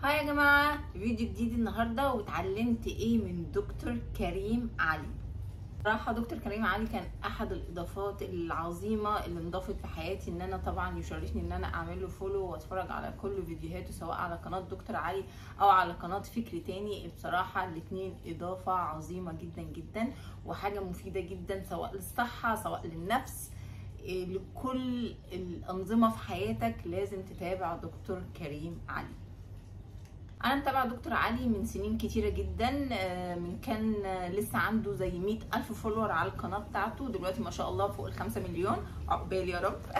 هاي يا جماعة فيديو جديد النهاردة واتعلمت ايه من دكتور كريم علي صراحة دكتور كريم علي كان احد الاضافات العظيمة اللي انضافت في حياتي ان انا طبعا يشرفني ان انا اعمل له فولو واتفرج على كل فيديوهاته سواء على قناة دكتور علي او على قناة فكر تاني بصراحة الاتنين اضافة عظيمة جدا جدا وحاجة مفيدة جدا سواء للصحة سواء للنفس إيه، لكل الانظمة في حياتك لازم تتابع دكتور كريم علي انا متابعه دكتور علي من سنين كتيره جدا آه، من كان آه، لسه عنده زي مئة الف فولور على القناه بتاعته دلوقتي ما شاء الله فوق الخمسة مليون عقبال يا رب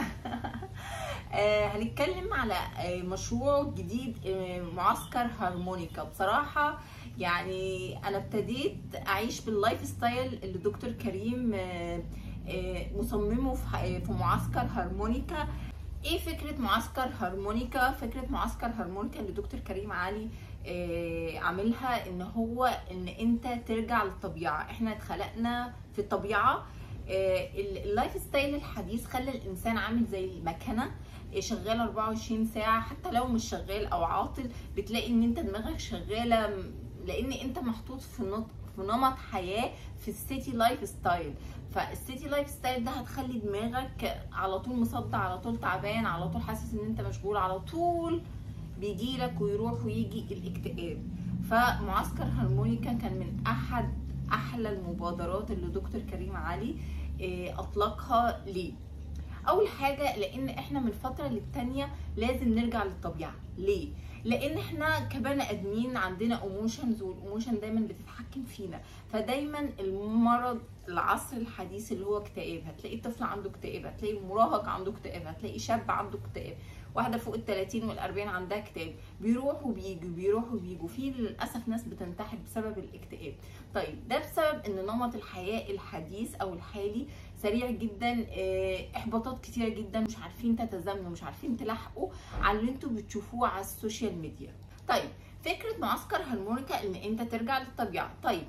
آه، هنتكلم على آه، مشروع جديد آه، معسكر هارمونيكا بصراحه يعني انا ابتديت اعيش باللايف ستايل اللي دكتور كريم آه، آه، مصممه في ح- في معسكر هارمونيكا ايه فكره معسكر هارمونيكا فكره معسكر هارمونيكا اللي دكتور كريم علي آه، عاملها ان هو ان انت ترجع للطبيعه احنا اتخلقنا في الطبيعه آه، ال- اللايف ستايل الحديث خلى الانسان عامل زي المكنه آه، شغال 24 ساعه حتى لو مش شغال او عاطل بتلاقي ان انت دماغك شغاله م- لان انت محطوط في نط في نمط حياه في السيتي لايف ستايل فالسيتي لايف ستايل ده هتخلي دماغك على طول مصدع على طول تعبان على طول حاسس ان انت مشغول على طول بيجيلك ويروح ويجي الاكتئاب فمعسكر هارمونيكا كان من احد احلى المبادرات اللي دكتور كريم علي آه، اطلقها ليه اول حاجه لان احنا من فتره للتانيه لازم نرجع للطبيعه ليه لان احنا كبني ادمين عندنا ايموشنز والايموشن دايما بتتحكم فينا فدايما المرض العصر الحديث اللي هو اكتئاب هتلاقي طفل عنده اكتئاب هتلاقي مراهق عنده اكتئاب هتلاقي شاب عنده اكتئاب واحده فوق ال 30 وال 40 عندها اكتئاب بيروحوا وبيجوا بيروحوا وبيجوا في للاسف ناس بتنتحر بسبب الاكتئاب طيب ده بسبب ان نمط الحياه الحديث او الحالي سريع جدا آه، احباطات كتيره جدا مش عارفين تتزامنوا مش عارفين تلاحقوا على اللي انتوا بتشوفوه على السوشيال ميديا طيب فكره معسكر هارمونيكا ان انت ترجع للطبيعه طيب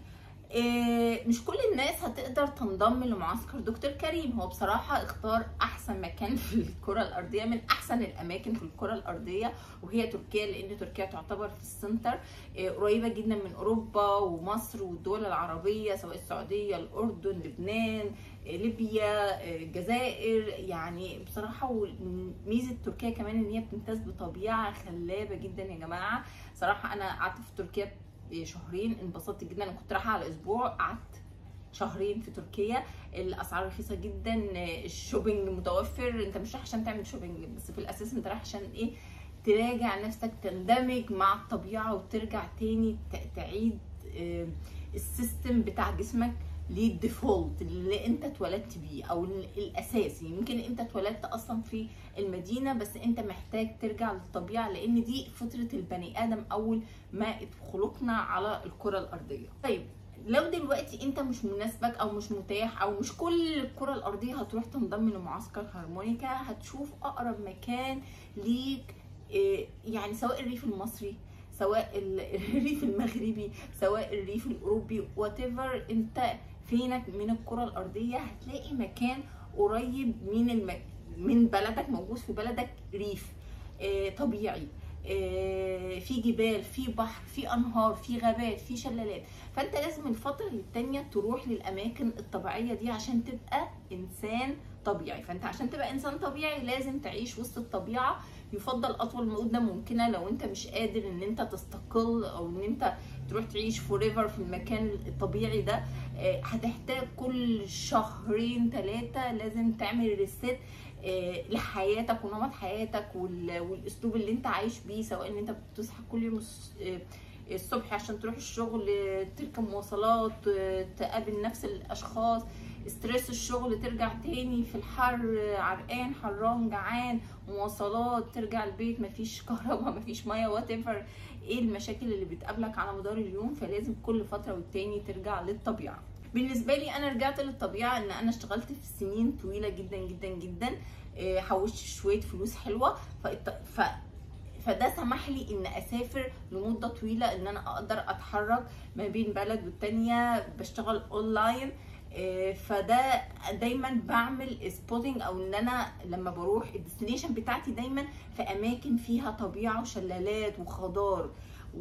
آه، مش كل الناس هتقدر تنضم لمعسكر دكتور كريم هو بصراحة اختار أحسن مكان في الكرة الأرضية من أحسن الأماكن في الكرة الأرضية وهي تركيا لأن تركيا تعتبر في السنتر آه، قريبة جدا من أوروبا ومصر والدول العربية سواء السعودية الأردن لبنان آه، ليبيا آه، الجزائر يعني بصراحة ميزة تركيا كمان إن هي بتمتاز بطبيعة خلابة جدا يا جماعة صراحة أنا قعدت في تركيا شهرين انبسطت جدا انا كنت رايحه على اسبوع قعدت شهرين في تركيا الاسعار رخيصه جدا الشوبينج متوفر انت مش رايح عشان تعمل شوبينج بس في الاساس انت رايح عشان ايه تراجع نفسك تندمج مع الطبيعه وترجع تاني ت- تعيد آه، السيستم بتاع جسمك للديفولت اللي انت اتولدت بيه او ال- الاساسي يمكن انت اتولدت اصلا في المدينه بس انت محتاج ترجع للطبيعه لان دي فطره البني ادم اول ما خلقنا على الكره الارضيه طيب لو دلوقتي انت مش مناسبك او مش متاح او مش كل الكره الارضيه هتروح تنضم لمعسكر هارمونيكا هتشوف اقرب مكان ليك إيه، يعني سواء الريف المصري سواء ال- الريف المغربي سواء الريف الاوروبي وات انت فينك من الكره الارضيه هتلاقي مكان قريب من الم... من بلدك موجود في بلدك ريف آه، طبيعي آه، في جبال في بحر في انهار في غابات في شلالات فانت لازم من فتره للتانيه تروح للاماكن الطبيعيه دي عشان تبقى انسان طبيعي فانت عشان تبقى انسان طبيعي لازم تعيش وسط الطبيعه يفضل اطول مده ممكنه لو انت مش قادر ان انت تستقل او ان انت تروح تعيش فوريفر في المكان الطبيعي ده آه، هتحتاج كل شهرين ثلاثه لازم تعمل ريست آه، لحياتك ونمط حياتك وال- والاسلوب اللي انت عايش بيه سواء ان انت بتصحى كل يوم الص- آه، الصبح عشان تروح الشغل آه، تركب مواصلات آه، تقابل نفس الاشخاص ستريس الشغل ترجع تاني في الحر آه، عرقان حران جعان مواصلات ترجع البيت مفيش كهرباء مفيش ميه وات ايه المشاكل اللي بتقابلك على مدار اليوم فلازم كل فتره والتاني ترجع للطبيعه بالنسبه لي انا رجعت للطبيعه ان انا اشتغلت في سنين طويله جدا جدا جدا آه، حوشت شويه فلوس حلوه فالت- ف فده سمح لي ان اسافر لمده طويله ان انا اقدر اتحرك ما بين بلد والتانيه بشتغل اونلاين آه، فده دايما بعمل سبوتنج او ان انا لما بروح الديستنيشن بتاعتي دايما في اماكن فيها طبيعه وشلالات وخضار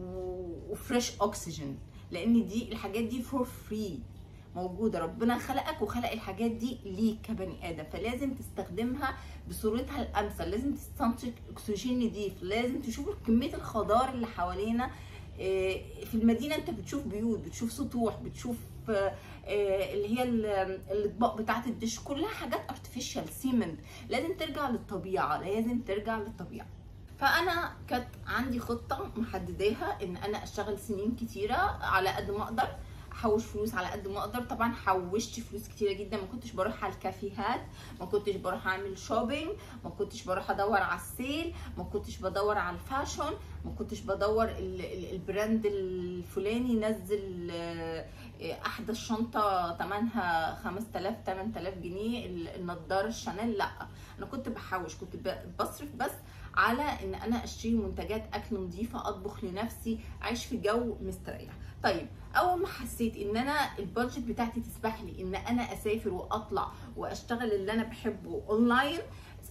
وفريش اوكسجين لان دي الحاجات دي فور فري موجوده ربنا خلقك وخلق الحاجات دي ليك كبني ادم فلازم تستخدمها بصورتها الامثل لازم تستنشق اكسجين نضيف لازم تشوف كميه الخضار اللي حوالينا آه، في المدينه انت بتشوف بيوت بتشوف سطوح بتشوف آه، آه، اللي هي ال- الاطباق بتاعه الدش كلها حاجات ارتفيشال سيمنت لازم ترجع للطبيعه لازم ترجع للطبيعه فانا كانت عندي خطه محدداها ان انا اشتغل سنين كتيره على قد ما اقدر احوش فلوس على قد ما اقدر طبعا حوشت فلوس كتيره جدا ما كنتش بروح على الكافيهات ما كنتش بروح اعمل شوبينج ما كنتش بروح ادور على السيل ما كنتش بدور على الفاشون ما كنتش بدور ال- ال- البراند الفلاني نزل آه، احدث شنطه ثمنها 5000 8000 جنيه ال- النضاره الشانيل لا انا كنت بحوش كنت ب- بصرف بس على ان انا اشتري منتجات اكل نظيفه اطبخ لنفسي اعيش في جو مستريح طيب اول ما حسيت ان انا البادجت بتاعتي تسمح لي ان انا اسافر واطلع واشتغل اللي انا بحبه اونلاين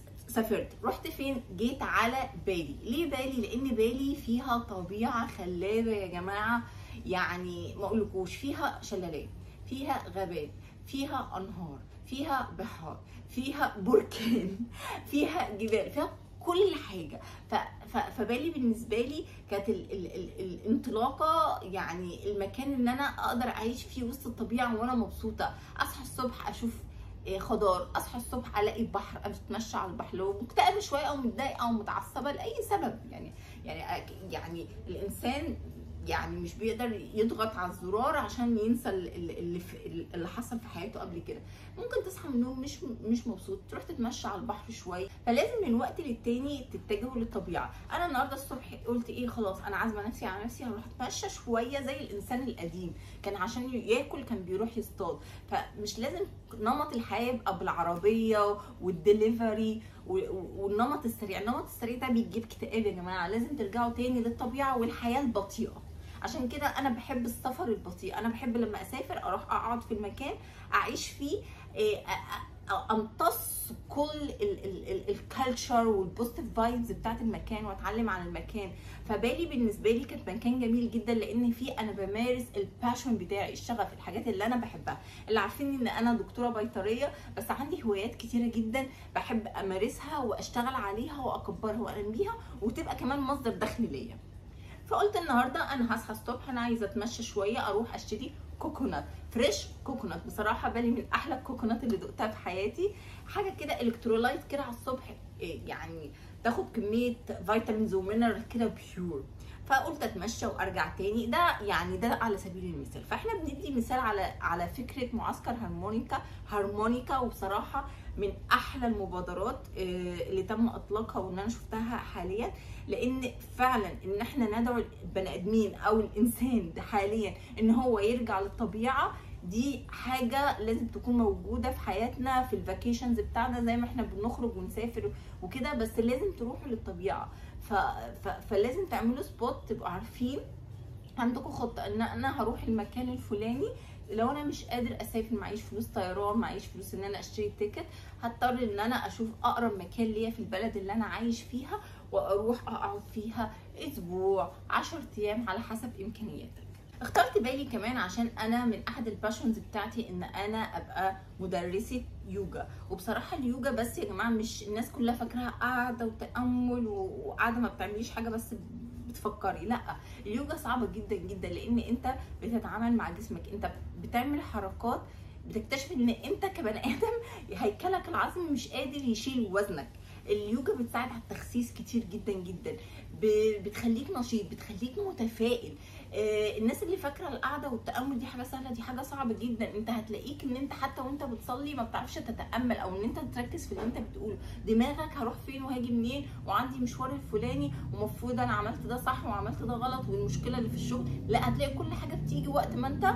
سافرت رحت فين جيت على بالي ليه بالي لان بالي فيها طبيعه خلابه يا جماعه يعني ما اقولكوش فيها شلالات فيها غابات فيها انهار فيها بحار فيها بركان فيها جبال فيها كل حاجه ف... ف... فبالي بالنسبه لي كانت ال... ال... ال... الانطلاقه يعني المكان ان انا اقدر اعيش فيه وسط الطبيعه وانا مبسوطه اصحى الصبح اشوف إيه، خضار اصحى الصبح الاقي البحر اتمشى على البحر لو مكتئبه شويه او متضايقه او متعصبه لاي سبب يعني يعني يعني الانسان يعني مش بيقدر يضغط على الزرار عشان ينسى ال- ال- اللي, في اللي حصل في حياته قبل كده ممكن تصحى من النوم مش مش مبسوط تروح تتمشى على البحر شويه فلازم من وقت للتاني تتجهوا للطبيعه انا النهارده الصبح قلت ايه خلاص انا عازمه نفسي على نفسي هروح اتمشى شويه زي الانسان القديم كان عشان ياكل كان بيروح يصطاد فمش لازم نمط الحياه يبقى بالعربيه والدليفري و- والنمط السريع النمط السريع ده بيجيب اكتئاب يا جماعه لازم ترجعوا تاني للطبيعه والحياه البطيئه عشان كده انا بحب السفر البطيء انا بحب لما اسافر اروح اقعد في المكان اعيش فيه إيه، أ- أ- أ- امتص كل الكالتشر والبوزيتيف فايبز بتاعت المكان واتعلم عن المكان فبالي بالنسبه لي كانت مكان جميل جدا لان فيه انا بمارس الباشون بتاعي الشغف الحاجات اللي انا بحبها اللي عارفين ان انا دكتوره بيطريه بس عندي هوايات كتيره جدا بحب امارسها واشتغل عليها واكبرها وانميها وتبقى كمان مصدر دخل ليا فقلت النهارده انا هصحى الصبح انا عايزه اتمشى شويه اروح اشتري كوكونات فريش كوكونات بصراحه بالي من احلى الكوكونات اللي دقتها في حياتي حاجه كده الكترولايت كده على الصبح إيه يعني تاخد كميه فيتامينز ومينرال كده بيور فقلت اتمشى وارجع تاني ده يعني ده على سبيل المثال فاحنا بندي مثال على على فكره معسكر هارمونيكا هارمونيكا وبصراحه من احلى المبادرات آه، اللي تم اطلاقها وان انا شفتها حاليا لان فعلا ان احنا ندعو البني ادمين او الانسان ده حاليا ان هو يرجع للطبيعه دي حاجة لازم تكون موجودة في حياتنا في الفاكيشنز بتاعنا زي ما احنا بنخرج ونسافر وكده بس لازم تروحوا للطبيعة ف... ف... فلازم تعملوا سبوت تبقوا عارفين عندكم خطة ان انا هروح المكان الفلاني لو انا مش قادر اسافر معيش فلوس طيران معيش فلوس ان انا اشتري تيكت هضطر ان انا اشوف اقرب مكان ليا في البلد اللي انا عايش فيها واروح اقعد فيها اسبوع 10 ايام على حسب امكانياتك اخترت بالي كمان عشان انا من احد الباشنز بتاعتي ان انا ابقى مدرسه يوجا وبصراحه اليوجا بس يا جماعه مش الناس كلها فاكراها قاعده وتامل وقاعده ما بتعمليش حاجه بس بتفكري لا اليوجا صعبه جدا جدا لان انت بتتعامل مع جسمك انت بتعمل حركات بتكتشف ان انت كبني ادم هيكلك العظمي مش قادر يشيل وزنك اليوجا بتساعد على التخسيس كتير جدا جدا ب- بتخليك نشيط بتخليك متفائل آه، الناس اللي فاكره القعده والتامل دي حاجه سهله دي حاجه صعبه جدا انت هتلاقيك ان انت حتى وانت بتصلي ما بتعرفش تتامل او ان انت تركز في اللي انت بتقوله دماغك هروح فين وهاجي منين وعندي مشوار الفلاني ومفروض انا عملت ده صح وعملت ده غلط والمشكله اللي في الشغل لا هتلاقي كل حاجه بتيجي وقت ما انت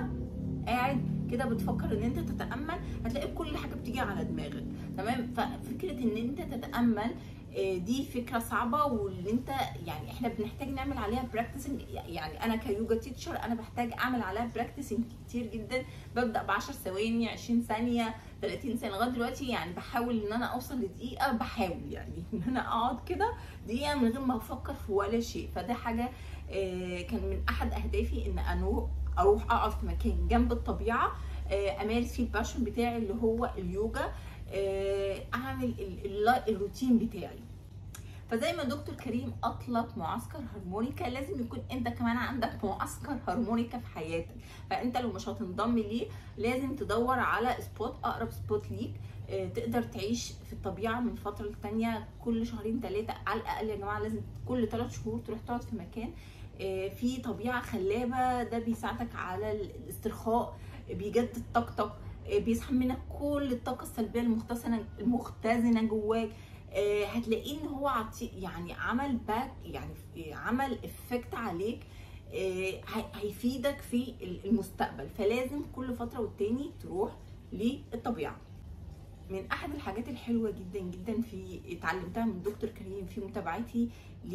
قاعد كده بتفكر ان انت تتامل هتلاقي كل حاجه بتيجي على دماغك تمام ففكره ان انت تتامل آه، دي فكره صعبه واللي انت يعني احنا بنحتاج نعمل عليها براكتسنج يعني انا كيوجا تيتشر انا بحتاج اعمل عليها براكتسنج كتير جدا ببدا ب 10 ثواني 20 ثانيه 30 ثانيه لغايه دلوقتي يعني بحاول ان انا اوصل لدقيقه بحاول يعني ان انا اقعد كده دقيقه من غير ما افكر في ولا شيء فده حاجه آه، كان من احد اهدافي ان انا اروح اقعد في مكان جنب الطبيعه آه، امارس فيه الباشن بتاعي اللي هو اليوجا آه، اعمل ال- ال- الروتين بتاعي فزي ما دكتور كريم اطلق معسكر هارمونيكا لازم يكون انت كمان عندك معسكر هارمونيكا في حياتك فانت لو مش هتنضم ليه لازم تدور على سبوت اقرب سبوت ليك آه، تقدر تعيش في الطبيعه من فتره للتانيه كل شهرين ثلاثه على الاقل يا جماعه لازم كل ثلاث شهور تروح تقعد في مكان آه، في طبيعه خلابه ده بيساعدك على الاسترخاء بيجدد طاقتك آه، بيسحب منك كل الطاقه السلبيه المختزنه المختزنه جواك آه، هتلاقيه ان هو عطي يعني عمل باك يعني عمل افكت عليك آه، هي- هيفيدك في المستقبل فلازم كل فتره والتاني تروح للطبيعه من احد الحاجات الحلوه جدا جدا في اتعلمتها من دكتور كريم في متابعتي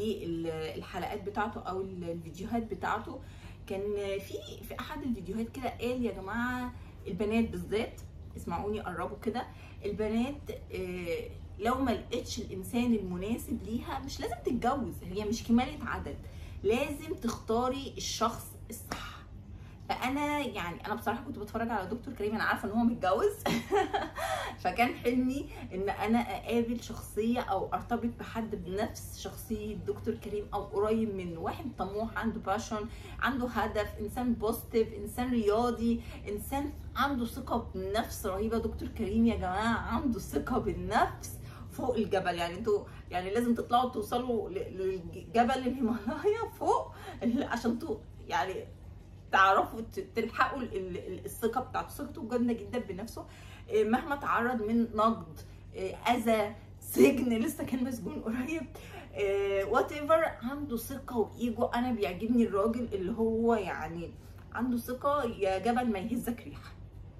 للحلقات بتاعته او الفيديوهات بتاعته كان في في احد الفيديوهات كده قال يا جماعه البنات بالذات اسمعوني قربوا كده البنات آه، لو ما لقيتش الانسان المناسب ليها مش لازم تتجوز هي مش كماله عدد لازم تختاري الشخص الصح فانا يعني انا بصراحه كنت بتفرج على دكتور كريم انا عارفه ان هو متجوز فكان حلمي ان انا اقابل شخصيه او ارتبط بحد بنفس شخصيه دكتور كريم او قريب منه واحد طموح عنده باشن عنده هدف انسان بوزيتيف انسان رياضي انسان عنده ثقه بالنفس رهيبه دكتور كريم يا جماعه عنده ثقه بالنفس فوق الجبل يعني انتوا يعني لازم تطلعوا توصلوا ل- لجبل الهيمالايا فوق عشان تو يعني تعرفوا ت- تلحقوا ال- ال- الثقه بتاعته ثقته جامده جدا بنفسه إيه، مهما تعرض من نقد إيه، اذى سجن لسه كان مسجون قريب وات ايفر عنده ثقه وايجو انا بيعجبني الراجل اللي هو يعني عنده ثقه يا جبل ما يهزك ريحه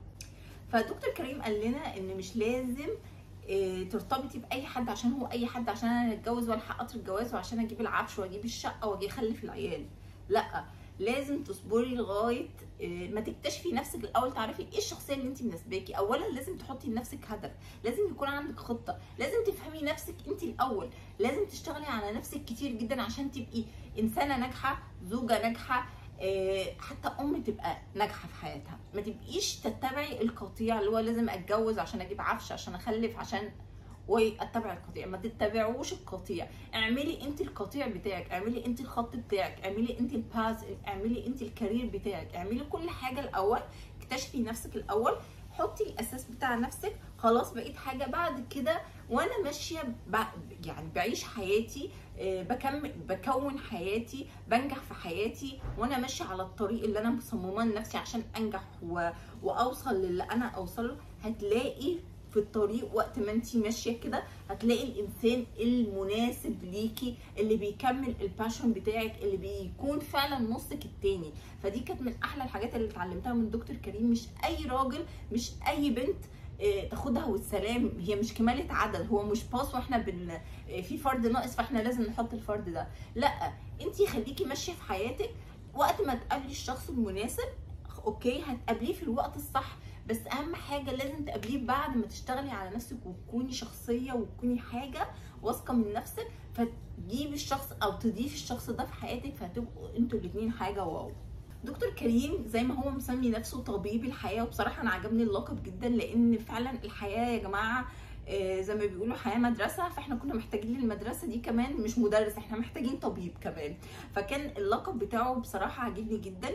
فدكتور كريم قال لنا ان مش لازم إيه، ترتبطي باي حد عشان هو اي حد عشان انا اتجوز والحق قطر الجواز وعشان اجيب العفش واجيب الشقه واجي اخلف العيال لا لازم تصبري لغايه إيه، ما تكتشفي نفسك الاول تعرفي ايه الشخصيه اللي انت مناسباكي اولا لازم تحطي لنفسك هدف لازم يكون عندك خطه لازم تفهمي نفسك انت الاول لازم تشتغلي على نفسك كتير جدا عشان تبقي انسانه ناجحه زوجه ناجحه إيه، حتى ام تبقى ناجحه في حياتها ما تبقيش تتبعي القطيع اللي هو لازم اتجوز عشان اجيب عفش عشان اخلف عشان واتبع القطيع ما تتبعوش القطيع اعملي انت القطيع بتاعك اعملي انت الخط بتاعك اعملي انت الباز اعملي انت الكارير بتاعك اعملي كل حاجه الاول اكتشفي نفسك الاول حطي الاساس بتاع نفسك خلاص بقيت حاجه بعد كده وانا ماشيه ب- يعني بعيش حياتي آه، بكمل بكون حياتي بنجح في حياتي وانا ماشيه على الطريق اللي انا مصمماه لنفسي عشان انجح و... واوصل للي انا اوصله هتلاقي في الطريق وقت ما انت ماشيه كده هتلاقي الانسان المناسب ليكي اللي بيكمل الباشن بتاعك اللي بيكون فعلا نصك التاني فدي كانت من احلى الحاجات اللي اتعلمتها من دكتور كريم مش اي راجل مش اي بنت آه، تاخدها والسلام هي مش كمالة عدد هو مش باص واحنا بن آه، في فرد ناقص فاحنا لازم نحط الفرد ده لا انت خليكي ماشيه في حياتك وقت ما تقابلي الشخص المناسب اوكي هتقابليه في الوقت الصح بس اهم حاجه لازم تقابليه بعد ما تشتغلي على نفسك وتكوني شخصيه وتكوني حاجه واثقه من نفسك فتجيبي الشخص او تضيفي الشخص ده في حياتك فهتبقوا انتوا الاثنين حاجه واو دكتور كريم زي ما هو مسمي نفسه طبيب الحياه وبصراحه انا عجبني اللقب جدا لان فعلا الحياه يا جماعه آه، زي ما بيقولوا حياه مدرسه فاحنا كنا محتاجين للمدرسه دي كمان مش مدرس احنا محتاجين طبيب كمان فكان اللقب بتاعه بصراحه عاجبني جدا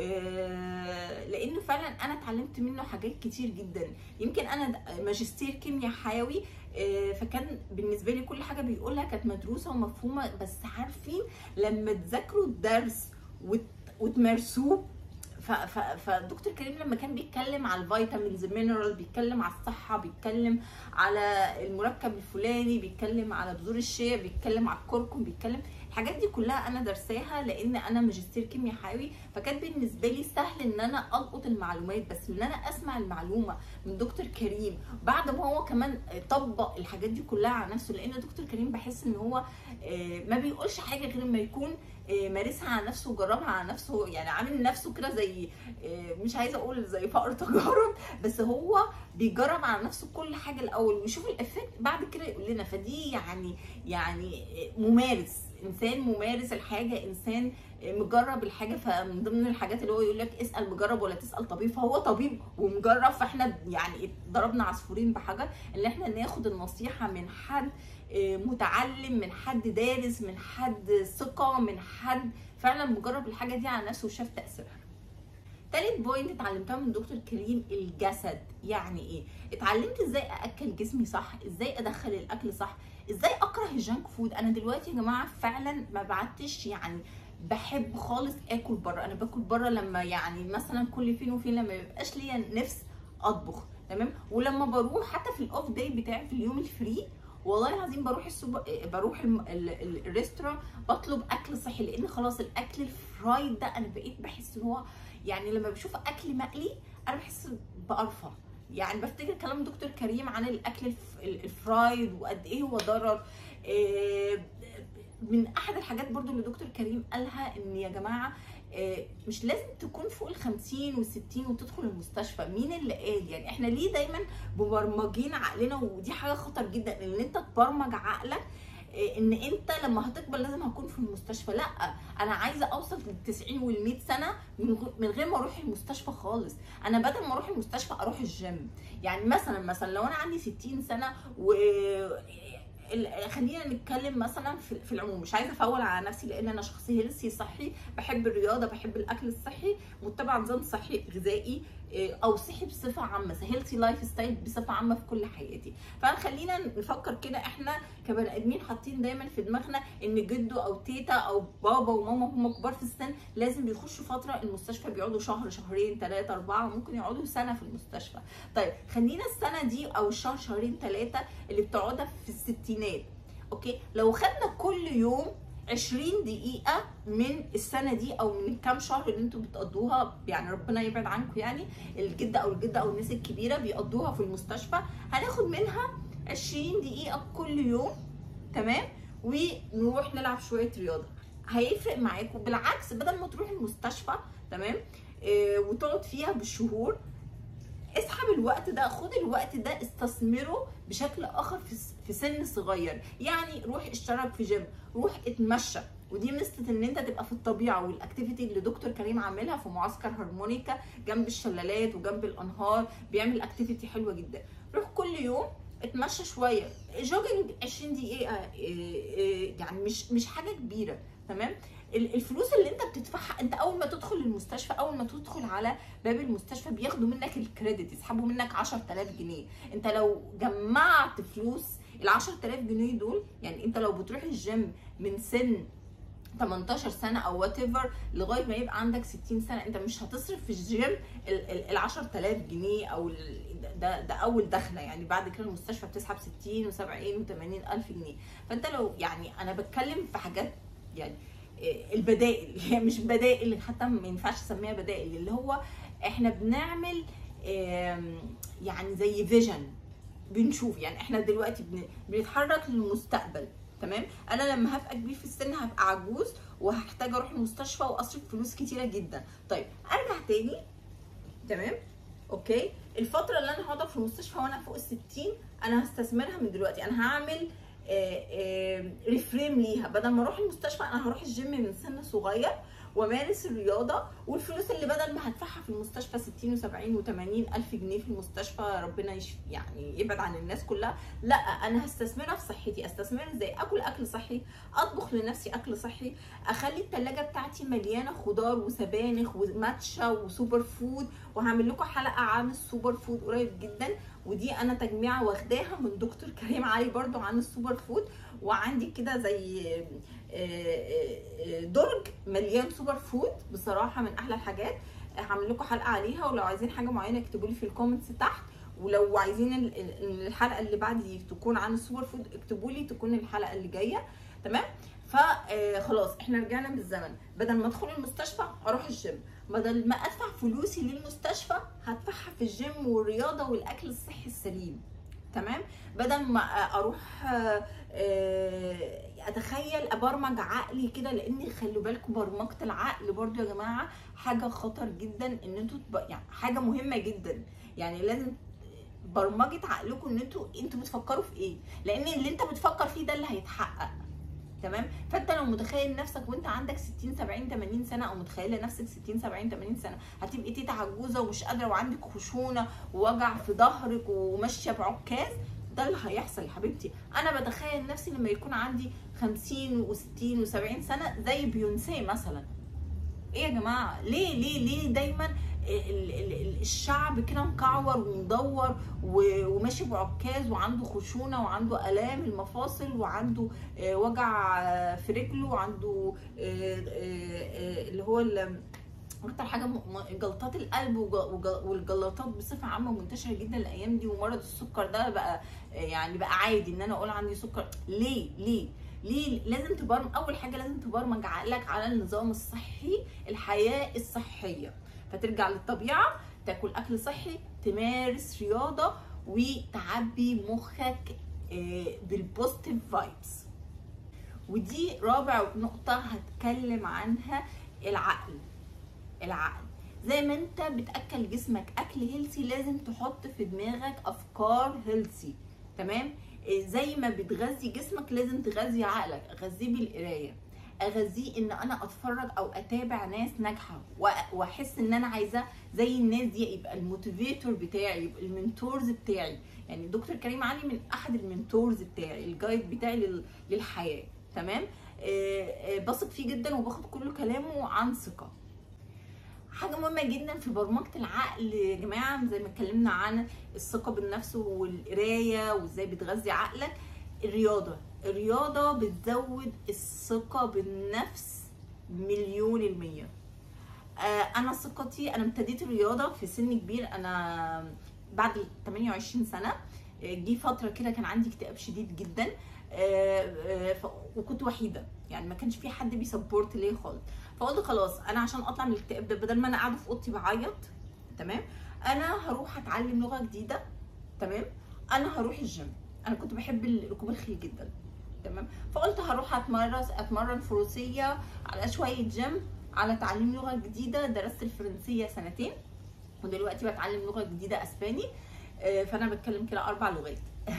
آه، لانه فعلا انا اتعلمت منه حاجات كتير جدا يمكن انا د- ماجستير كيمياء حيوي آه، فكان بالنسبه لي كل حاجه بيقولها كانت مدروسه ومفهومه بس عارفين لما تذاكروا الدرس وت- وتمارسوه ف- ف- فدكتور كريم لما كان بيتكلم على الفيتامينز مينرال بيتكلم على الصحه بيتكلم على المركب الفلاني بيتكلم على بذور الشيا بيتكلم على الكركم بيتكلم الحاجات دي كلها انا درساها لان انا ماجستير كيمياء حيوي فكان بالنسبه لي سهل ان انا القط المعلومات بس ان انا اسمع المعلومه من دكتور كريم بعد ما هو كمان طبق الحاجات دي كلها على نفسه لان دكتور كريم بحس ان هو آه، ما بيقولش حاجه غير ما يكون آه، مارسها على نفسه وجربها على نفسه يعني عامل نفسه كده زي آه، مش عايزه اقول زي فقر تجارب بس هو بيجرب على نفسه كل حاجه الاول ويشوف الافكت بعد كده يقول لنا فدي يعني يعني ممارس انسان ممارس الحاجه انسان مجرب الحاجه فمن ضمن الحاجات اللي هو يقول لك اسال مجرب ولا تسال طبيب فهو طبيب ومجرب فاحنا يعني ضربنا عصفورين بحجر ان احنا ناخد النصيحه من حد متعلم من حد دارس من حد ثقه من حد فعلا مجرب الحاجه دي على نفسه وشاف تاثيرها تالت بوينت اتعلمتها من دكتور كريم الجسد يعني ايه اتعلمت ازاي ااكل جسمي صح ازاي ادخل الاكل صح ازاي اكره الجانك فود انا دلوقتي يا جماعه فعلا ما بعدتش يعني بحب خالص اكل بره انا باكل بره لما يعني مثلا كل فين وفين لما يبقاش ليا نفس اطبخ تمام ولما بروح حتى في الاوف داي بتاعي في اليوم الفري والله العظيم بروح السوبر بروح الريستوران بطلب اكل صحي لان خلاص الاكل الفرايد ده انا بقيت بحس ان هو يعني لما بشوف اكل مقلي انا بحس بقرفه يعني بفتكر كلام دكتور كريم عن الاكل الفرايد وقد ايه هو ضرر من احد الحاجات برضو اللي دكتور كريم قالها ان يا جماعه مش لازم تكون فوق ال 50 وال 60 وتدخل المستشفى مين اللي قال يعني احنا ليه دايما مبرمجين عقلنا ودي حاجه خطر جدا ان انت تبرمج عقلك ان انت لما هتكبر لازم هكون في المستشفى لا انا عايزه اوصل لل 90 وال 100 سنه من غير ما اروح المستشفى خالص انا بدل ما اروح المستشفى اروح الجيم يعني مثلا مثلا لو انا عندي 60 سنه و خلينا نتكلم مثلا في, في العموم مش عايزه افول على نفسي لان انا شخص هيلثي صحي بحب الرياضه بحب الاكل الصحي متبع نظام صحي غذائي او صحي بصفه عامه هيلثي لايف ستايل بصفه عامه في كل حياتي فخلينا نفكر كده احنا كبني ادمين حاطين دايما في دماغنا ان جدو او تيتا او بابا وماما هم كبار في السن لازم بيخشوا فتره المستشفى بيقعدوا شهر شهرين ثلاثه اربعه ممكن يقعدوا سنه في المستشفى طيب خلينا السنه دي او الشهر شهرين ثلاثه اللي بتقعدها في الستينات اوكي لو خدنا كل يوم 20 دقيقة من السنة دي أو من الكام شهر اللي انتوا بتقضوها يعني ربنا يبعد عنكم يعني الجدة أو الجدة أو الناس الكبيرة بيقضوها في المستشفى هناخد منها 20 دقيقة كل يوم تمام ونروح نلعب شوية رياضة هيفرق معاكم بالعكس بدل ما تروح المستشفى تمام آه وتقعد فيها بالشهور اسحب الوقت ده خد الوقت ده استثمره بشكل اخر في سن صغير يعني روح اشترك في جيم روح اتمشى ودي ميزه ان انت تبقى في الطبيعه والاكتيفيتي اللي دكتور كريم عاملها في معسكر هارمونيكا جنب الشلالات وجنب الانهار بيعمل اكتيفيتي حلوه جدا روح كل يوم اتمشى شويه جوجنج 20 دقيقه يعني مش مش حاجه كبيره تمام الفلوس اللي انت بتدفعها انت اول ما تدخل المستشفى اول ما تدخل على باب المستشفى بياخدوا منك الكريدت يسحبوا منك 10000 جنيه انت لو جمعت فلوس ال 10000 جنيه دول يعني انت لو بتروح الجيم من سن 18 سنه او وات ايفر لغايه ما يبقى عندك 60 سنه انت مش هتصرف في الجيم ال 10000 جنيه او ده ده اول دخله يعني بعد كده المستشفى بتسحب 60 و70 و80 الف جنيه فانت لو يعني انا بتكلم في حاجات يعني البدائل هي مش بدائل حتى ما ينفعش اسميها بدائل اللي هو احنا بنعمل يعني زي فيجن بنشوف يعني احنا دلوقتي بنتحرك للمستقبل تمام انا لما هبقى كبير في السن هبقى عجوز وهحتاج اروح المستشفى واصرف فلوس كتيره جدا طيب ارجع تاني تمام اوكي الفتره اللي انا هقعدها في المستشفى وانا فوق ال 60 انا هستثمرها من دلوقتي انا هعمل ريفريم ليها بدل ما اروح المستشفى انا هروح الجيم من سن صغير وامارس الرياضه والفلوس اللي بدل ما هدفعها في المستشفى 60 و70 و80 الف جنيه في المستشفى ربنا يش يعني يبعد عن الناس كلها لا انا هستثمرها في صحتي استثمرها ازاي اكل اكل صحي اطبخ لنفسي اكل صحي اخلي الثلاجه بتاعتي مليانه خضار وسبانخ وماتشا وسوبر فود وهعمل لكم حلقه عن السوبر فود قريب جدا ودي انا تجميعه واخداها من دكتور كريم علي برضو عن السوبر فود وعندي كده زي درج مليان سوبر فود بصراحه من احلى الحاجات هعمل لكم حلقه عليها ولو عايزين حاجه معينه اكتبوا لي في الكومنتس تحت ولو عايزين الحلقه اللي بعد تكون عن السوبر فود اكتبوا لي تكون الحلقه اللي جايه تمام فخلاص احنا رجعنا بالزمن بدل ما ادخل المستشفى اروح الجيم بدل ما ادفع فلوسي للمستشفى هدفعها في الجيم والرياضه والاكل الصحي السليم تمام بدل ما اروح آه، آه، اتخيل ابرمج عقلي كده لان خلوا بالكم برمجه العقل برضو يا جماعه حاجه خطر جدا ان انتوا تب- يعني حاجه مهمه جدا يعني لازم برمجه عقلكم ان انتوا انتوا بتفكروا في ايه لان اللي انت بتفكر فيه ده اللي هيتحقق تمام فانت لو متخيل نفسك وانت عندك 60 70 80 سنه او متخيله نفسك 60 70 80 سنه هتبقي تيتا عجوزه ومش قادره وعندك خشونه ووجع في ظهرك وماشيه بعكاز ده اللي هيحصل يا حبيبتي انا بتخيل نفسي لما يكون عندي 50 و60 و70 سنه زي بيونسي مثلا ايه يا جماعه ليه ليه ليه دايما ال- ال- ال- الشعب كده مكعور ومدور و- وماشي بعكاز وعنده خشونه وعنده الام المفاصل وعنده آه، وجع آه، في رجله وعنده آه، آه، آه، اللي هو ال- اكتر حاجه م- م- جلطات القلب وج- وج- والجلطات بصفه عامه منتشره جدا الايام دي ومرض السكر ده بقى آه، يعني بقى عادي ان انا اقول عندي سكر ليه ليه ليه لازم تبرمج اول حاجه لازم تبرمج عقلك على النظام الصحي الحياه الصحيه فترجع للطبيعه تاكل اكل صحي تمارس رياضه وتعبي مخك آه، بالبوزيتيف فايبس ودي رابع نقطه هتكلم عنها العقل العقل زي ما انت بتاكل جسمك اكل هيلسي لازم تحط في دماغك افكار هيلسي تمام إيه، زي ما بتغذي جسمك لازم تغذي عقلك اغذيه بالقرايه اغذيه ان انا اتفرج او اتابع ناس ناجحه وأ- واحس ان انا عايزه زي الناس دي يبقى الموتيفيتور بتاعي يبقى المنتورز بتاعي يعني دكتور كريم علي من احد المنتورز بتاعي الجايد بتاعي لل- للحياه تمام آه، آه، بثق فيه جدا وباخد كل كلامه عن ثقه حاجه مهمه جدا في برمجه العقل يا جماعه زي ما اتكلمنا عن الثقه بالنفس والقرايه وازاي بتغذي عقلك الرياضه الرياضه بتزود الثقه بالنفس مليون المية آه، انا ثقتي انا ابتديت الرياضه في سن كبير انا بعد ال 28 سنه آه، جه فتره كده كان عندي اكتئاب شديد جدا آه، آه، ف- وكنت وحيده يعني ما كانش في حد بيسبورت ليا خالص فقلت خلاص انا عشان اطلع من الاكتئاب ده بدل ما انا قاعده في اوضتي بعيط تمام انا هروح اتعلم لغه جديده تمام انا هروح الجيم انا كنت بحب ركوب الخيل جدا تمام فقلت هروح اتمرس اتمرن فروسيه على شويه جيم على تعليم لغه جديده درست الفرنسيه سنتين ودلوقتي بتعلم لغه جديده اسباني آه، فانا بتكلم كده اربع لغات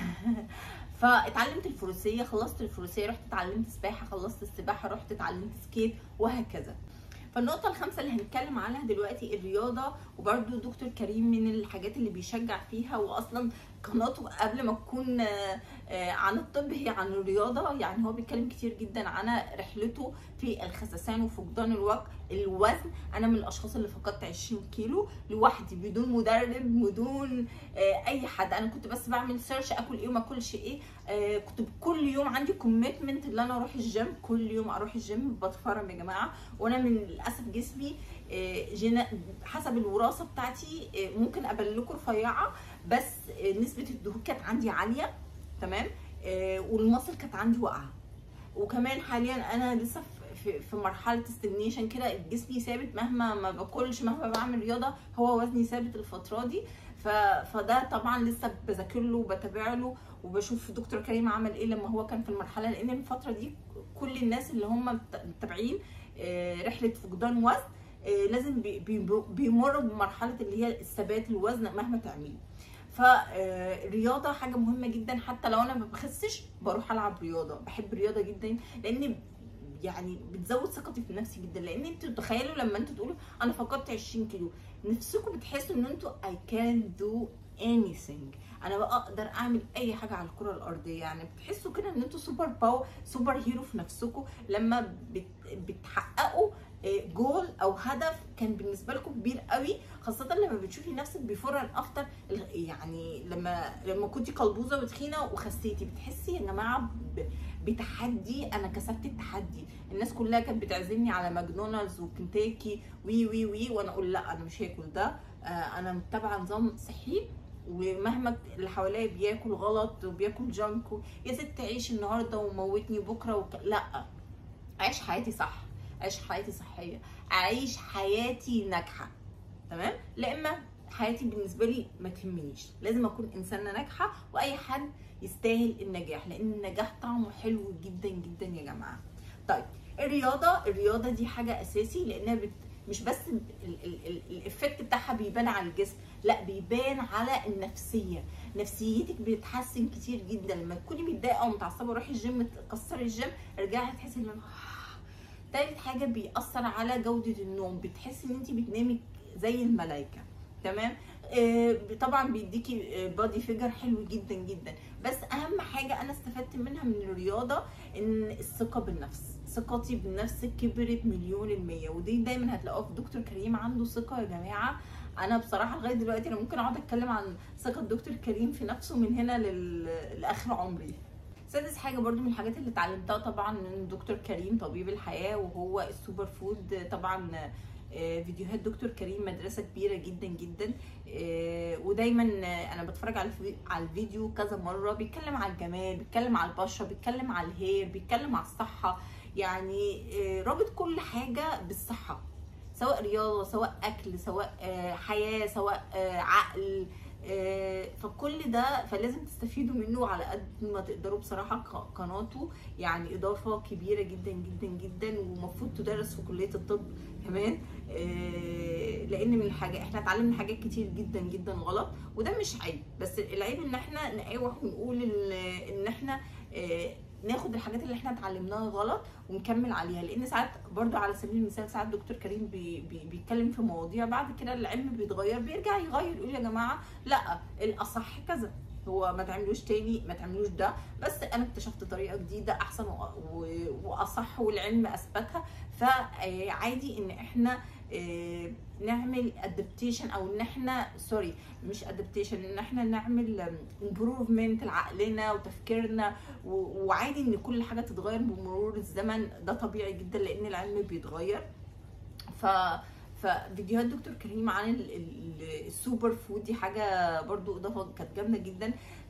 فاتعلمت الفروسيه خلصت الفروسيه رحت اتعلمت سباحه خلصت السباحه رحت اتعلمت سكيت وهكذا فالنقطة الخامسة اللي هنتكلم عنها دلوقتي الرياضة وبرده دكتور كريم من الحاجات اللي بيشجع فيها وأصلا قناته قبل ما تكون آه، آه، عن الطب هي عن الرياضة يعني هو بيتكلم كتير جدا عن رحلته في الخسسان وفقدان الوك- الوزن أنا من الأشخاص اللي فقدت 20 كيلو لوحدي بدون مدرب بدون آه، أي حد أنا كنت بس بعمل سيرش أكل إيه وما أكلش إيه آه، كنت كل يوم عندي كوميتمنت ان انا اروح الجيم كل يوم اروح الجيم بتفرم يا جماعه وانا من للاسف جسمي آه، جنا حسب الوراثه بتاعتي آه، ممكن ابان لكم رفيعه بس آه، نسبه الدهون كانت عندي عاليه تمام آه، والمصل كانت عندي واقعه وكمان حاليا انا لسه في- في في مرحله استجنيشن كده جسمي ثابت مهما ما باكلش مهما بعمل رياضه هو وزني ثابت الفتره دي ف... فده طبعا لسه بذاكر له وبتابع له وبشوف دكتور كريم عمل ايه لما هو كان في المرحله لان الفتره دي كل الناس اللي هم مت- متابعين آه، رحله فقدان وزن آه، لازم بي- بي- بيمروا بمرحله اللي هي الثبات الوزن مهما تعملي فالرياضه حاجه مهمه جدا حتى لو انا ما بخسش بروح العب رياضه بحب الرياضه جدا لان يعني بتزود ثقتي في نفسي جدا لان انتوا تخيلوا لما انتوا تقولوا انا فقدت 20 كيلو نفسكم بتحسوا ان انتوا I can do anything انا بقى اقدر اعمل اي حاجه على الكره الارضيه يعني بتحسوا كده ان انتوا سوبر باور سوبر هيرو في نفسكم لما بت بتحققوا جول او هدف كان بالنسبه لكم كبير قوي خاصه لما بتشوفي نفسك بيفور ان افتر يعني لما لما كنتي قلبوزه وتخينه وخسيتي بتحسي يا جماعه ب- بتحدي انا كسبت التحدي الناس كلها كانت بتعزمني على ماكدونالدز وكنتاكي وي وي وي وانا اقول لا انا مش هاكل ده آه، انا متابعه نظام صحي ومهما اللي حواليا بياكل غلط وبياكل جانك و- يا ست عيش النهارده وموتني بكره وك... لا اعيش حياتي صح اعيش حياتي صحيه اعيش حياتي ناجحه تمام لا اما حياتي بالنسبه لي ما تهمنيش لازم اكون انسانه ناجحه واي حد يستاهل النجاح لان النجاح طعمه حلو جدا جدا يا جماعه طيب الرياضه الرياضه دي حاجه اساسي لانها بت... مش بس الافكت بتاعها بيبان على الجسم لا بيبان على النفسيه نفسيتك بتتحسن كتير جدا لما تكوني متضايقه او متعصبه روحي الجيم تكسري الجيم ارجعي هتحسي ان تالت حاجه بيأثر على جوده النوم بتحسي ان انت بتنامي زي الملائكه تمام آه طبعا بيديكي بادي فيجر حلو جدا جدا بس اهم حاجه انا استفدت منها من الرياضه ان الثقه بالنفس ثقتي بالنفس كبرت مليون المية ودي دايما هتلاقوها في دكتور كريم عنده ثقه يا جماعه انا بصراحه لغايه دلوقتي انا ممكن اقعد اتكلم عن ثقه دكتور كريم في نفسه من هنا لل... لاخر عمري سادس حاجه برضو من الحاجات اللي اتعلمتها طبعا من دكتور كريم طبيب الحياه وهو السوبر فود طبعا فيديوهات دكتور كريم مدرسه كبيره جدا جدا ودايما انا بتفرج على على الفيديو كذا مره بيتكلم على الجمال بيتكلم على البشره بيتكلم على الهير بيتكلم على الصحه يعني رابط كل حاجه بالصحه سواء رياضه سواء اكل سواء حياه سواء عقل فكل ده فلازم تستفيدوا منه على قد ما تقدروا بصراحه قناته يعني اضافه كبيره جدا جدا جدا ومفروض تدرس في كليه الطب كمان لان من الحاجات احنا اتعلمنا حاجات كتير جدا جدا غلط وده مش عيب بس العيب ان احنا نقاوح ونقول ان احنا ناخد الحاجات اللي احنا اتعلمناها غلط ونكمل عليها لان ساعات برضو على سبيل المثال ساعات دكتور كريم بي بي بيتكلم في مواضيع بعد كده العلم بيتغير بيرجع يغير يقول يا جماعه لا الاصح كذا هو ما تعملوش تاني ما تعملوش ده بس انا اكتشفت طريقه جديده احسن واصح والعلم اثبتها فعادي ان احنا نعمل ادابتيشن او ان احنا سوري مش ادابتيشن ان احنا نعمل امبروفمنت لعقلنا وتفكيرنا وعادي ان كل حاجه تتغير بمرور الزمن ده طبيعي جدا لان العلم بيتغير ف ففيديوهات دكتور كريم عن السوبر فود دي حاجه برضو اضافه كانت جامده جدا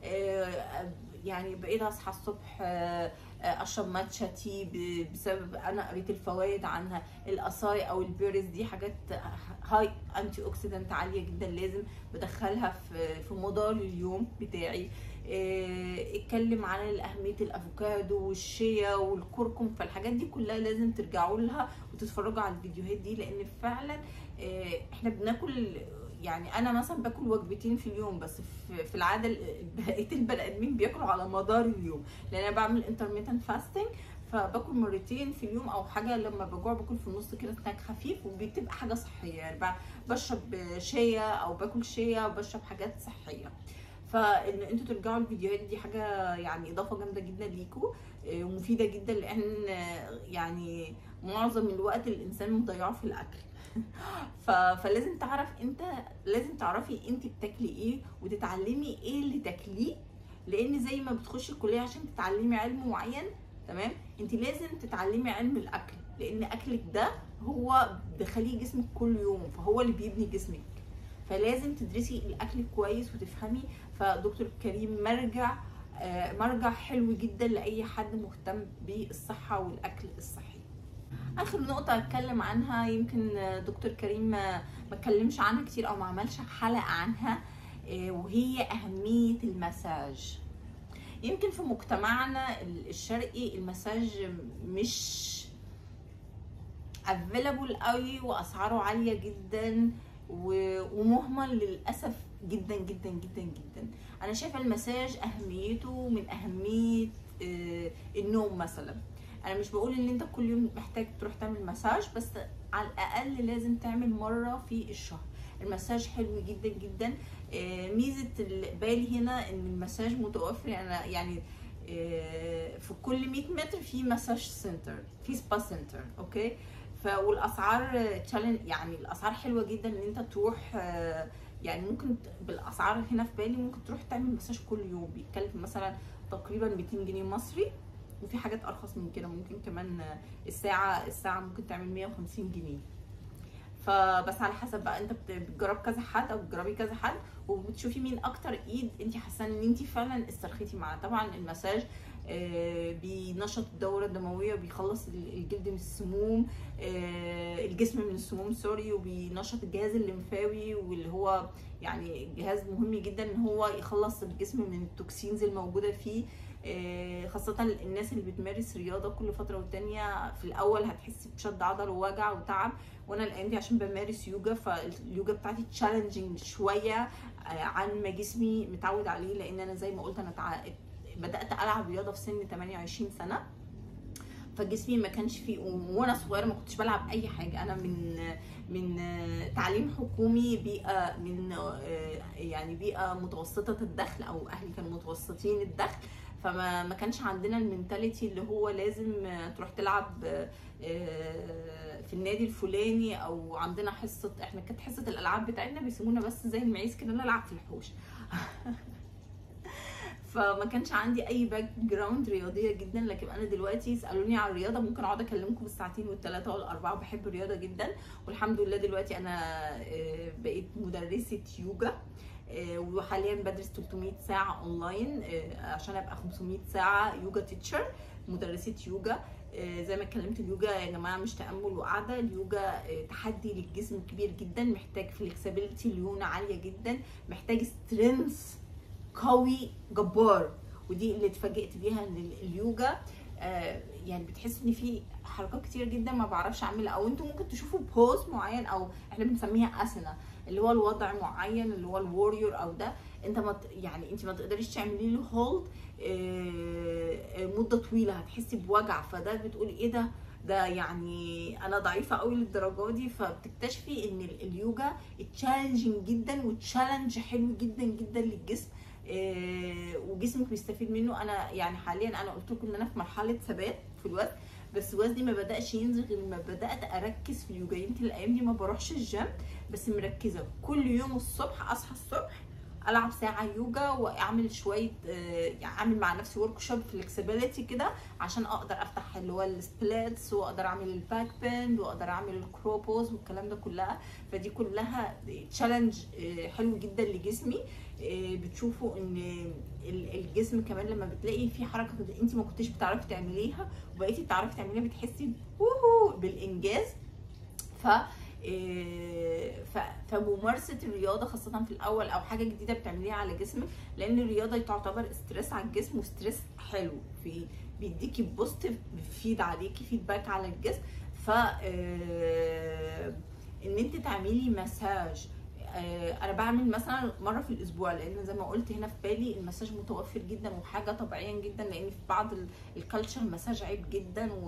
يعني بقيت اصحى الصبح اشرب ماتشا تي بسبب انا قريت الفوائد عنها القصاي او البيرز دي حاجات هاي انتي اوكسيدنت عاليه جدا لازم بدخلها في في مدار اليوم بتاعي اتكلم عن اهميه الافوكادو والشيا والكركم فالحاجات دي كلها لازم ترجعوا لها وتتفرجوا على الفيديوهات دي لان فعلا احنا بناكل يعني انا مثلا باكل وجبتين في اليوم بس في العاده بقيه البني ادمين بياكلوا على مدار اليوم لان انا بعمل انترميتنت فاستنج فباكل مرتين في اليوم او حاجه لما بجوع باكل في النص كده سناك خفيف وبتبقى حاجه صحيه يعني بشرب شيا او باكل شيا وبشرب حاجات صحيه فان انتوا ترجعوا الفيديوهات دي حاجه يعني اضافه جامده جدا ليكوا ومفيده جدا لان يعني معظم الوقت الانسان مضيعه في الاكل فلازم تعرف انت لازم تعرفي انت بتاكلي ايه وتتعلمي ايه اللي تاكليه لان زي ما بتخشي الكليه عشان تتعلمي علم معين تمام انت لازم تتعلمي علم الاكل لان اكلك ده هو بتدخليه جسمك كل يوم فهو اللي بيبني جسمك فلازم تدرسي الاكل كويس وتفهمي فدكتور كريم مرجع مرجع حلو جدا لاي حد مهتم بالصحه والاكل الصحي اخر نقطه اتكلم عنها يمكن دكتور كريم ما اتكلمش عنها كتير او ما عملش حلقه عنها وهي اهميه المساج يمكن في مجتمعنا الشرقي المساج مش افيلابل قوي واسعاره عاليه جدا ومهمل للاسف جدا جدا جدا جدا انا شايفه المساج اهميته من اهميه النوم مثلا انا مش بقول ان انت كل يوم محتاج تروح تعمل مساج بس على الاقل لازم تعمل مره في الشهر المساج حلو جدا جدا ميزه بالي هنا ان المساج متوفر يعني يعني في كل 100 متر في مساج سنتر في سبا سنتر اوكي والاسعار تشالنج يعني الاسعار حلوه جدا ان انت تروح يعني ممكن بالاسعار هنا في بالي ممكن تروح تعمل مساج كل يوم بيتكلف مثلا تقريبا 200 جنيه مصري وفي حاجات ارخص من كده ممكن كمان الساعه الساعه ممكن تعمل 150 جنيه فبس على حسب بقى انت بتجرب كذا حد او بتجربي كذا حد وبتشوفي مين اكتر ايد انت حاسه ان انت فعلا استرخيتي معاه طبعا المساج آه، بينشط الدورة الدموية وبيخلص الجلد من السموم آه، الجسم من السموم سوري وبينشط الجهاز الليمفاوي واللي هو يعني جهاز مهم جدا ان هو يخلص الجسم من التوكسينز الموجودة فيه آه، خاصة الناس اللي بتمارس رياضة كل فترة والتانية في الأول هتحسي بشد عضل ووجع وتعب وأنا الأيام دي عشان بمارس يوجا فاليوجا بتاعتي تشالنجينج شوية عن ما جسمي متعود عليه لأن أنا زي ما قلت أنا بدات العب رياضه في سن 28 سنه فجسمي ما كانش فيه وانا صغيره ما كنتش بلعب اي حاجه انا من من تعليم حكومي بيئه من يعني بيئه متوسطه الدخل او اهلي كانوا متوسطين الدخل فما ما كانش عندنا المينتاليتي اللي هو لازم تروح تلعب في النادي الفلاني او عندنا حصه احنا كانت حصه الالعاب بتاعتنا بيسمونا بس زي المعيز كده نلعب في الحوش فما كانش عندي اي باك جراوند رياضيه جدا لكن انا دلوقتي يسالوني على الرياضه ممكن اقعد اكلمكم بالساعتين والثلاثه والاربعه وبحب الرياضه جدا والحمد لله دلوقتي انا آه، بقيت مدرسه يوجا آه، وحاليا بدرس 300 ساعه اونلاين آه، عشان ابقى 500 ساعه يوجا تيتشر مدرسه يوجا زي ما اتكلمت اليوجا يا جماعه مش تامل وقعده اليوجا تحدي للجسم كبير جدا محتاج فلكسبيليتي ليونه عاليه جدا محتاج سترينث قوي جبار ودي اللي اتفاجئت بيها ان اليوجا آه يعني بتحس ان في حركات كتير جدا ما بعرفش اعملها او انتوا ممكن تشوفوا بوز معين او احنا بنسميها اسنا اللي هو الوضع معين اللي هو الوريور او ده انت ما يعني انت ما تقدريش تعملي له هولد آه آه مده طويله هتحسي بوجع فده بتقولي ايه ده ده يعني انا ضعيفه قوي للدرجه دي فبتكتشفي ان اليوجا تشالنجينج جدا وتشالنج حلو جدا جدا للجسم آه، وجسمك بيستفيد منه انا يعني حاليا انا قلت لكم ان انا في مرحله ثبات في الوزن بس وزني ما بداش ينزل غير لما بدات اركز في اليوجا يمكن الايام دي ما بروحش الجيم بس مركزه كل يوم الصبح اصحى الصبح العب ساعه يوجا واعمل شويه آه، يعني اعمل مع نفسي ورك شوب فلكسبيليتي كده عشان اقدر افتح اللي هو السبليتس واقدر اعمل الباك بند واقدر اعمل الكروبوز والكلام ده كلها فدي كلها تشالنج آه، حلو جدا لجسمي آه، بتشوفوا ان الجسم كمان لما بتلاقي في حركه انت ما كنتيش بتعرفي تعمليها وبقيتي بتعرفي تعمليها بتحسي بالانجاز ف فممارسه الرياضه خاصه في الاول او حاجه جديده بتعمليها على جسمك لان الرياضه تعتبر ستريس على الجسم وستريس حلو في بيديكي بوزيتيف بيفيد عليكي فيدباك على الجسم ف آه، ان انت تعملي مساج آه، انا بعمل مثلا مره في الاسبوع لان زي ما قلت هنا في بالي المساج متوفر جدا وحاجه طبيعيا جدا لان في بعض الكالتشر المساج عيب جدا و...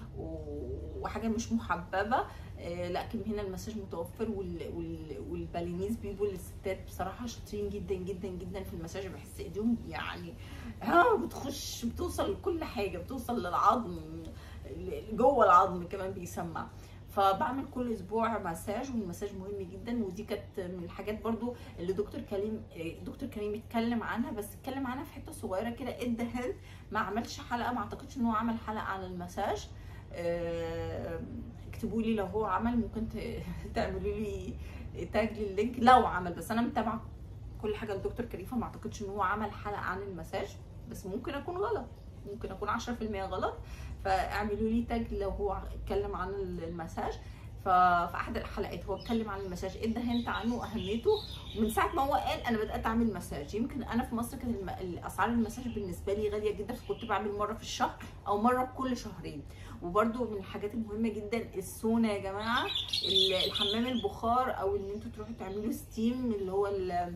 وحاجه مش محببه آه، لكن هنا المساج متوفر وال... وال... والبالينيز بيبقوا للستات بصراحه شاطرين جدا جدا جدا في المساج بحس ايديهم يعني ها بتخش بتوصل لكل حاجه بتوصل للعظم جوه العظم كمان بيسمع فبعمل كل اسبوع مساج والمساج مهم جدا ودي كانت من الحاجات برضو اللي دكتور كريم دكتور كريم اتكلم عنها بس اتكلم عنها في حته صغيره كده ادى هند ما عملش حلقه ما اعتقدش ان هو عمل حلقه عن المساج آه، اكتبوا لي لو هو عمل ممكن تعملوا لي تاج لللينك لو عمل بس انا متابعه كل حاجه لدكتور كريم فما اعتقدش ان هو عمل حلقه عن المساج بس ممكن اكون غلط ممكن اكون 10% غلط فاعملوا لي تاج لو هو اتكلم عن المساج ففي احد الحلقات هو اتكلم عن المساج ادى هنت عنه واهميته ومن ساعه ما هو قال انا بدات اعمل مساج يمكن انا في مصر كانت اسعار المساج بالنسبه لي غاليه جدا فكنت بعمل مره في الشهر او مره كل شهرين وبرده من الحاجات المهمه جدا السونا يا جماعه الحمام البخار او ان انتوا تروحوا تعملوا ستيم اللي هو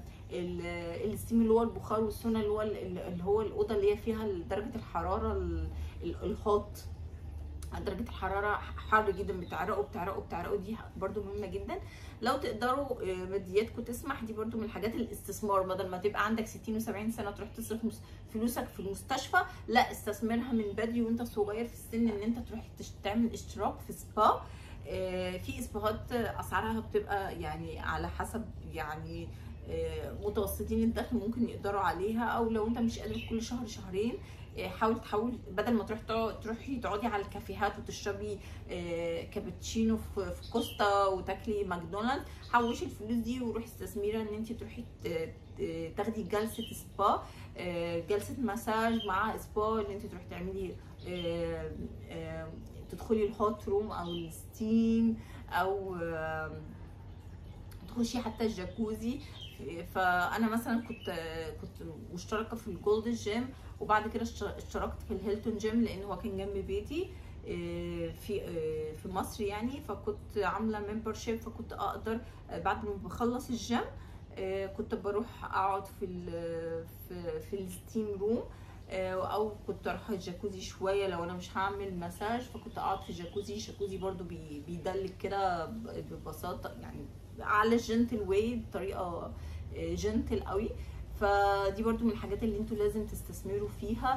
الستيم اللي هو البخار والسونا اللي هو اللي هو الاوضه اللي هي فيها درجه الحراره الهوت درجه الحراره حر جدا بتعرقوا بتعرقوا بتعرقوا دي برده مهمه جدا لو تقدروا آه، مادياتكم تسمح دي برده من الحاجات الاستثمار بدل ما تبقى عندك 60 و70 سنه تروح تصرف فلوسك في المستشفى لا استثمرها من بدري وانت صغير في السن ان انت تروح تعمل اشتراك في سبا آه، في اسباهات اسعارها بتبقى يعني على حسب يعني آه، متوسطين الدخل ممكن يقدروا عليها او لو انت مش قادر كل شهر شهرين آه، حاول تحاول بدل ما تروح تقعد- تروحي تقعدي على الكافيهات وتشربي آه، كابتشينو في في كوستا وتاكلي ماكدونالد حوشي الفلوس دي وروحي استثمريها ان انت تروحي ت- ت- تاخدي جلسه سبا آه، جلسه مساج مع سبا ان انت تروحي تعملي آه، آه، تدخلي الهوت روم او الستيم او آه، تخشي حتى الجاكوزي فانا مثلا كنت كنت مشتركه في الجولد جيم وبعد كده اشت- اشتركت في الهيلتون جيم لان هو كان جنب بيتي آه، في آه، في مصر يعني فكنت عامله ممبرشيب فكنت اقدر آه، بعد ما بخلص الجيم آه، كنت بروح اقعد في ال في, في الستيم روم آه، او كنت اروح الجاكوزي شويه لو انا مش هعمل مساج فكنت اقعد في الجاكوزي الجاكوزي برضو بي- بيدلك كده ب- ببساطه يعني على الجنتل واي بطريقه جنتل قوي فدي برضو من الحاجات اللي انتوا لازم تستثمروا فيها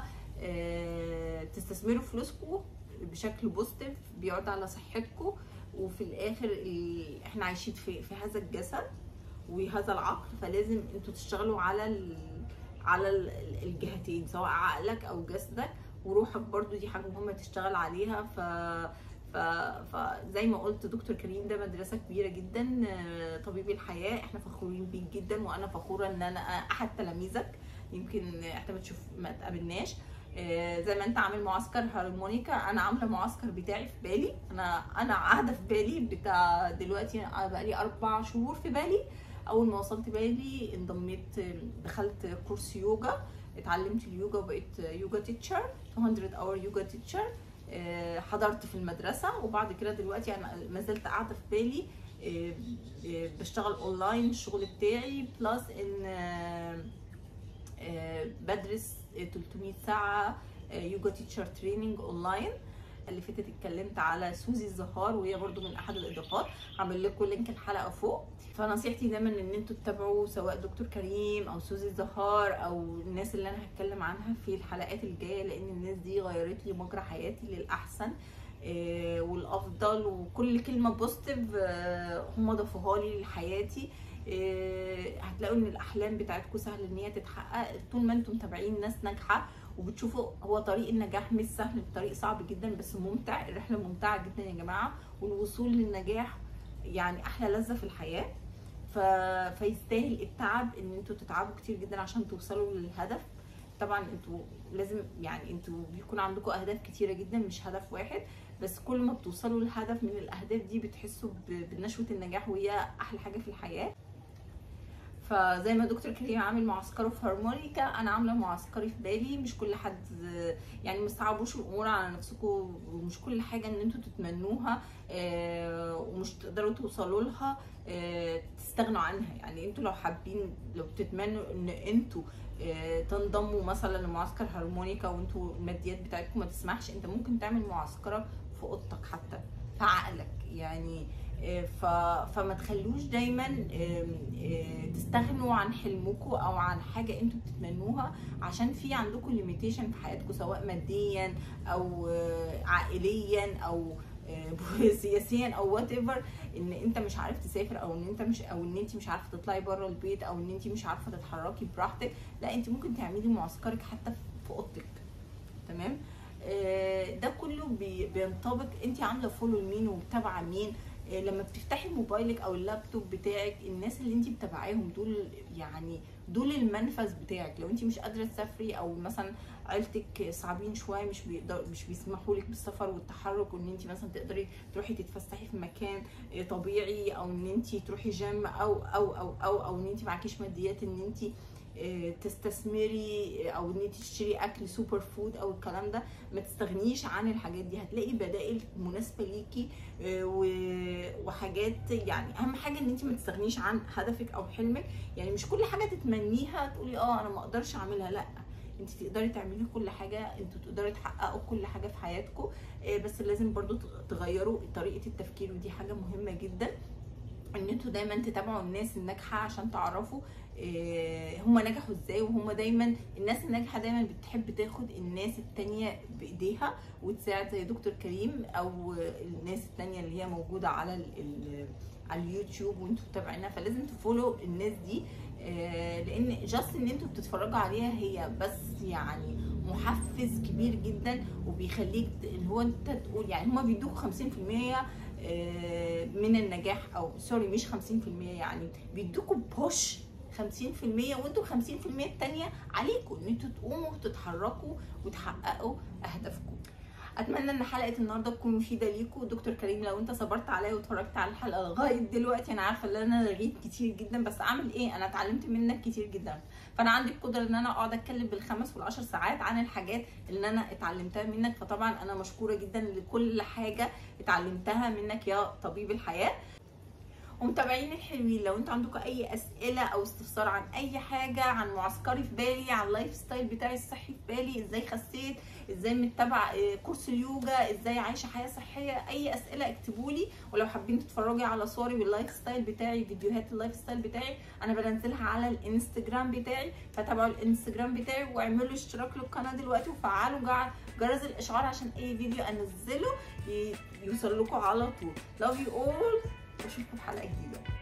آه، تستثمروا فلوسكم بشكل بوزيتيف بيعود على صحتكم وفي الاخر ال- احنا عايشين في في هذا الجسد وهذا العقل فلازم انتوا تشتغلوا على ال... على ال- الجهتين سواء عقلك او جسدك وروحك برضو دي حاجه مهمه تشتغل عليها ف ف... فزي ما قلت دكتور كريم ده مدرسه كبيره جدا آه، طبيب الحياه احنا فخورين بيك جدا وانا فخوره ان انا احد تلاميذك يمكن احنا بتشوف ما تقابلناش آه، زي ما انت عامل معسكر هارمونيكا انا عامله معسكر بتاعي في بالي انا انا قاعده في بالي بتاع دلوقتي أنا بقالي اربع شهور في بالي اول ما وصلت بالي انضميت دخلت كورس يوجا اتعلمت اليوجا وبقيت يوجا تيتشر 200 اور يوجا تيتشر حضرت في المدرسه وبعد كده دلوقتي انا ما زلت قاعده في بالي آه، آه، بشتغل اونلاين الشغل بتاعي بلس ان آه، آه، بدرس 300 ساعه آه، يوجا تيتشر تريننج اونلاين اللي فاتت اتكلمت على سوزي الزهار وهي برضو من احد الاضافات هعمل لكم لينك الحلقه فوق فنصيحتي دايما ان انتوا تتابعوا سواء دكتور كريم او سوزي الزهار او الناس اللي انا هتكلم عنها في الحلقات الجايه لان الناس دي غيرت لي مجرى حياتي للاحسن آه، والافضل وكل كلمه بوزيتيف هم ضافوها لي لحياتي آه، هتلاقوا ان الاحلام بتاعتكم سهل ان هي تتحقق طول ما انتم متابعين ناس ناجحه وبتشوفوا هو طريق النجاح مش سهل الطريق صعب جدا بس ممتع الرحله ممتعه جدا يا جماعه والوصول للنجاح يعني احلى لذه في الحياه ف... فيستاهل التعب ان انتوا تتعبوا كتير جدا عشان توصلوا للهدف طبعا انتوا لازم يعني انتوا بيكون عندكم اهداف كتيره جدا مش هدف واحد بس كل ما بتوصلوا لهدف من الاهداف دي بتحسوا ب- بنشوه النجاح وهي احلى حاجه في الحياه فزي ما دكتور كريم عامل معسكره في هارمونيكا انا عامله معسكري في بالي مش كل حد يعني ما تصعبوش الامور على نفسكم ومش كل حاجه ان انتوا تتمنوها آه، ومش تقدروا توصلوا لها آه، تستغنوا عنها يعني انتوا لو حابين لو بتتمنوا ان انتوا آه، تنضموا مثلا لمعسكر هارمونيكا وانتوا الماديات بتاعتكم ما تسمحش انت ممكن تعمل معسكرة في اوضتك حتى في عقلك يعني آه، ف... فما تخلوش دايما آم، آه، تستغنوا عن حلمكم او عن حاجه انتوا بتتمنوها عشان في عندكم ليميتيشن في حياتكم سواء ماديا او آه، عائليا او آه، سياسيا او وات ايفر ان انت مش عارف تسافر او ان انت مش او ان انت مش عارفه تطلعي بره البيت او ان انت مش عارفه تتحركي براحتك لا انت ممكن تعملي معسكرك حتى في اوضتك تمام آه، ده كله بي- بينطبق انت عامله فولو لمين ومتابعه مين آه، لما بتفتحي موبايلك او اللابتوب بتاعك الناس اللي انت متابعاهم دول يعني دول المنفذ بتاعك لو انت مش قادره تسافري او مثلا عيلتك صعبين شويه مش بيقدر مش بيسمحوا لك بالسفر والتحرك وان انت مثلا تقدري تروحي تتفسحي في مكان آه، طبيعي او ان انت تروحي جيم او او او او او ان انت معكيش ماديات ان انت آه، تستثمري آه، او ان انت تشتري اكل سوبر فود او الكلام ده ما تستغنيش عن الحاجات دي هتلاقي بدائل مناسبه ليكي آه، و- وحاجات يعني اهم حاجه ان انت ما تستغنيش عن هدفك او حلمك يعني مش كل حاجه تتمنيها تقولي اه انا ما اقدرش اعملها لا انت تقدري تعملي كل حاجه انتوا تقدروا تحققوا كل حاجه في حياتكم آه، بس لازم برضو تغيروا طريقه التفكير ودي حاجه مهمه جدا ان انتوا دايما تتابعوا الناس الناجحه عشان تعرفوا آه، هم نجحوا ازاي وهم دايما الناس الناجحه دايما بتحب تاخد الناس التانية بايديها وتساعد زي دكتور كريم او الناس التانية اللي هي موجوده على ال ال على اليوتيوب وانتوا متابعينها فلازم تفولو الناس دي آه، لان جاست ان انتوا بتتفرجوا عليها هي بس يعني محفز كبير جدا وبيخليك ت- اللي هو انت تقول يعني هما بيدوك 50% آه، من النجاح او سوري مش 50% يعني بيدوكوا بوش 50% وانتوا ال 50% التانية عليكم ان انتوا تقوموا وتتحركوا وتحققوا اهدافكم اتمنى ان حلقه النهارده تكون مفيده ليكم دكتور كريم لو انت صبرت عليا واتفرجت على الحلقه لغايه دلوقتي انا عارفه ان انا لغيت كتير جدا بس اعمل ايه انا اتعلمت منك كتير جدا فانا عندي القدره ان انا اقعد اتكلم بالخمس والعشر ساعات عن الحاجات اللي انا اتعلمتها منك فطبعا انا مشكوره جدا لكل حاجه اتعلمتها منك يا طبيب الحياه ومتابعين الحلوين لو انتوا عندكم اي اسئله او استفسار عن اي حاجه عن معسكري في بالي عن اللايف ستايل بتاعي الصحي في بالي ازاي خسيت ازاي متبع اه، كورس اليوجا ازاي عايشه حياه صحيه اي اسئله اكتبوا لي ولو حابين تتفرجي على صوري واللايف ستايل بتاعي فيديوهات اللايف ستايل بتاعي انا بنزلها على الانستجرام بتاعي فتابعوا الانستجرام بتاعي واعملوا اشتراك للقناه دلوقتي وفعلوا جع- جرس الاشعار عشان اي فيديو انزله ي- يوصل لكم على طول love you all واشوفكم في حلقه جديده